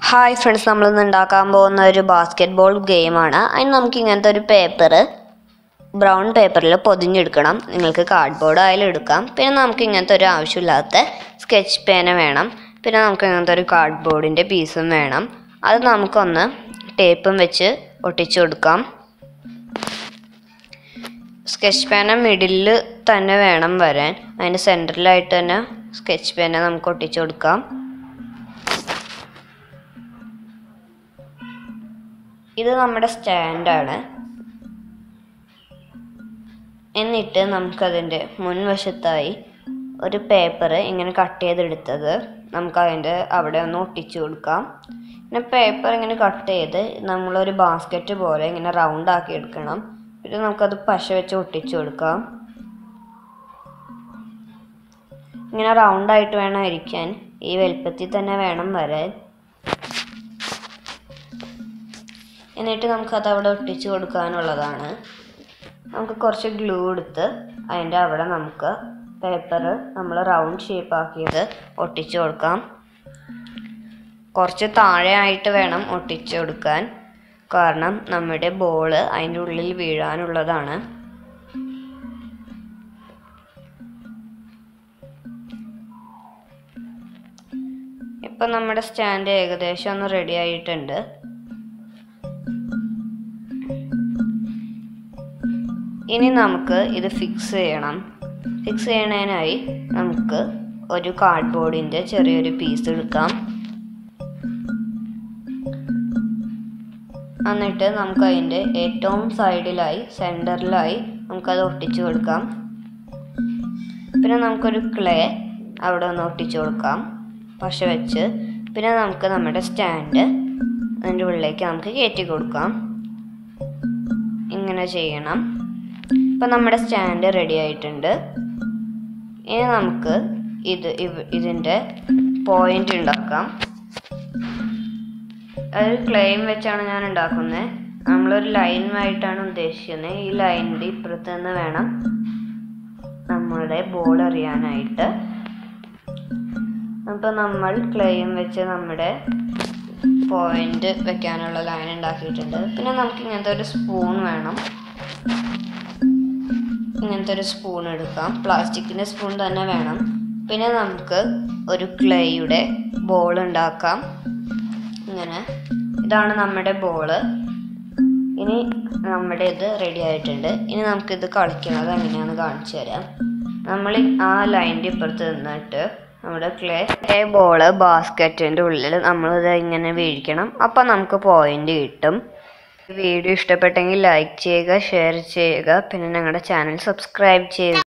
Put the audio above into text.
hi friends നമ്മളിന്ന് ഉണ്ടാക്കാൻ പോകുന്ന ഒരു ബാസ്കറ്റ് ബോൾ ഗെയിമാണ് അതിന് നമുക്ക് ഇങ്ങനത്തെ ഒരു പേപ്പർ ബ്രൗൺ പേപ്പറിൽ പൊതിഞ്ഞെടുക്കണം നിങ്ങൾക്ക് കാർഡ്ബോർഡ് ആയാലും എടുക്കാം പിന്നെ നമുക്ക് ഇങ്ങനത്തെ ഒരു ആവശ്യമില്ലാത്ത സ്കെച്ച് പേന വേണം പിന്നെ നമുക്ക് ഇങ്ങനത്തെ ഒരു കാർഡ്ബോർഡിൻ്റെ പീസും വേണം അത് നമുക്കൊന്ന് ടേപ്പും വെച്ച് ഒട്ടിച്ചു കൊടുക്കാം സ്കെച്ച് പേന മിഡിലിൽ തന്നെ വേണം വരാൻ അതിൻ്റെ സെൻറ്ററിലായിട്ട് തന്നെ സ്കെച്ച് പേന നമുക്ക് ഒട്ടിച്ചു കൊടുക്കാം ഇത് നമ്മുടെ സ്റ്റാൻഡാണ് എന്നിട്ട് നമുക്കതിൻ്റെ മുൻവശത്തായി ഒരു പേപ്പർ ഇങ്ങനെ കട്ട് ചെയ്തെടുത്തത് നമുക്ക് അതിൻ്റെ അവിടെ ഒന്ന് ഒട്ടിച്ചു കൊടുക്കാം പിന്നെ പേപ്പർ ഇങ്ങനെ കട്ട് ചെയ്ത് നമ്മളൊരു ബാസ്ക്കറ്റ് പോലെ ഇങ്ങനെ റൗണ്ട് ആക്കി എടുക്കണം പിന്നെ നമുക്കത് പശ വെച്ച് ഒട്ടിച്ചു കൊടുക്കാം ഇങ്ങനെ റൗണ്ടായിട്ട് വേണം ഇരിക്കാൻ ഈ വലുപ്പത്തിൽ തന്നെ വേണം വരാൻ എന്നിട്ട് നമുക്കത് അവിടെ ഒട്ടിച്ചു കൊടുക്കാനുള്ളതാണ് നമുക്ക് കുറച്ച് ഗ്ലൂ എടുത്ത് അതിൻ്റെ അവിടെ നമുക്ക് പേപ്പർ നമ്മൾ റൗണ്ട് ഷേപ്പ് ആക്കിയത് ഒട്ടിച്ചു കൊടുക്കാം കുറച്ച് താഴെ ആയിട്ട് വേണം ഒട്ടിച്ചു കൊടുക്കാൻ കാരണം നമ്മുടെ ബോള് അതിൻ്റെ ഉള്ളിൽ വീഴാനുള്ളതാണ് ഇപ്പം നമ്മുടെ സ്റ്റാൻഡ് ഏകദേശം ഒന്ന് റെഡി ആയിട്ടുണ്ട് ഇനി നമുക്ക് ഇത് ഫിക്സ് ചെയ്യണം ഫിക്സ് ചെയ്യണതിനായി നമുക്ക് ഒരു കാർഡ്ബോർഡിൻ്റെ ചെറിയൊരു പീസ് എടുക്കാം എന്നിട്ട് നമുക്ക് അതിൻ്റെ ഏറ്റവും സൈഡിലായി സെൻറ്ററിലായി നമുക്കത് ഒട്ടിച്ചു കൊടുക്കാം പിന്നെ നമുക്കൊരു ക്ലേ അവിടെ ഒന്ന് ഒട്ടിച്ചു കൊടുക്കാം പശ വെച്ച് പിന്നെ നമുക്ക് നമ്മുടെ സ്റ്റാൻഡ് അതിൻ്റെ ഉള്ളിലേക്ക് നമുക്ക് കയറ്റി കൊടുക്കാം ഇങ്ങനെ ചെയ്യണം ഇപ്പം നമ്മുടെ സ്റ്റാൻഡ് റെഡി ആയിട്ടുണ്ട് ഇനി നമുക്ക് ഇത് ഇവ- ഇതിൻ്റെ പോയിന്റ് ഉണ്ടാക്കാം അതൊരു ക്ലെയിം വെച്ചാണ് ഞാൻ ഉണ്ടാക്കുന്നത് നമ്മളൊരു ലൈനുമായിട്ടാണ് ഉദ്ദേശിക്കുന്നത് ഈ ലൈനിൻ്റെ ഇപ്പുറത്ത് നിന്ന് വേണം നമ്മളുടെ ബോൾ എറിയാനായിട്ട് അപ്പോൾ നമ്മൾ ക്ലെയിം വെച്ച് നമ്മുടെ പോയിന്റ് വെക്കാനുള്ള ലൈൻ ഉണ്ടാക്കിയിട്ടുണ്ട് പിന്നെ നമുക്ക് ഇങ്ങനത്തെ ഒരു സ്പൂൺ വേണം ഇങ്ങനത്തെ ഒരു സ്പൂൺ എടുക്കാം പ്ലാസ്റ്റിക്കിൻ്റെ സ്പൂൺ തന്നെ വേണം പിന്നെ നമുക്ക് ഒരു ക്ലേയുടെ ബോൾ ഉണ്ടാക്കാം ഇങ്ങനെ ഇതാണ് നമ്മുടെ ബോള് ഇനി നമ്മുടെ ഇത് റെഡി ആയിട്ടുണ്ട് ഇനി നമുക്കിത് കളിക്കുന്നത് എങ്ങനെയാണെന്ന് കാണിച്ചു തരാം നമ്മൾ ആ ലൈൻ്റെ ഇപ്പുറത്ത് നിന്നിട്ട് നമ്മുടെ ക്ലേ ക്ലേ ബോള് ബാസ്ക്കറ്റിൻ്റെ ഉള്ളിൽ നമ്മളിത് ഇങ്ങനെ വീഴിക്കണം അപ്പം നമുക്ക് പോയിന്റ് കിട്ടും വീഡിയോ ഇഷ്ടപ്പെട്ടെങ്കിൽ ലൈക്ക് ചെയ്യുക ഷെയർ ചെയ്യുക പിന്നെ ഞങ്ങളുടെ ചാനൽ സബ്സ്ക്രൈബ് ചെയ്യുക